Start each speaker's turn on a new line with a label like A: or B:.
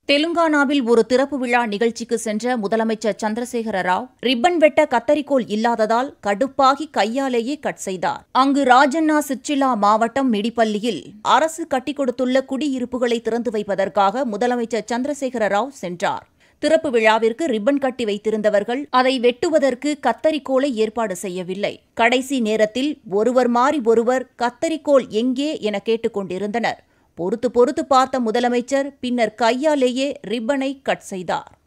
A: தெலுங்கானாவில் ஒரு திறப்பு விழா நிகழ்ச்சிக்கு சென்ற முதலமைச்சர் சந்திரசேகர ராவ் ரிப்பன் வெட்ட கத்தரிக்கோல் இல்லாததால் கடுப்பாகி கையாலேயே கட் செய்தார் அங்கு ராஜண்ணா சிற்சிலா மாவட்டம் மிடிப்பள்ளியில் அரசு கட்டிக் கொடுத்துள்ள குடியிருப்புகளை திறந்து வைப்பதற்காக முதலமைச்சர் சந்திரசேகர ராவ் சென்றார் திறப்பு விழாவிற்கு ரிப்பன் கட்டி வைத்திருந்தவர்கள் அதை வெட்டுவதற்கு கத்தரிக்கோலை ஏற்பாடு செய்யவில்லை கடைசி நேரத்தில் ஒருவர் மாறி ஒருவர் கத்தரிக்கோல் எங்கே என கேட்டுக்கொண்டிருந்தனர் பொறுத்து பொறுத்து பார்த்த முதலமைச்சர் பின்னர் கையாலேயே ரிப்பனை கட் செய்தார்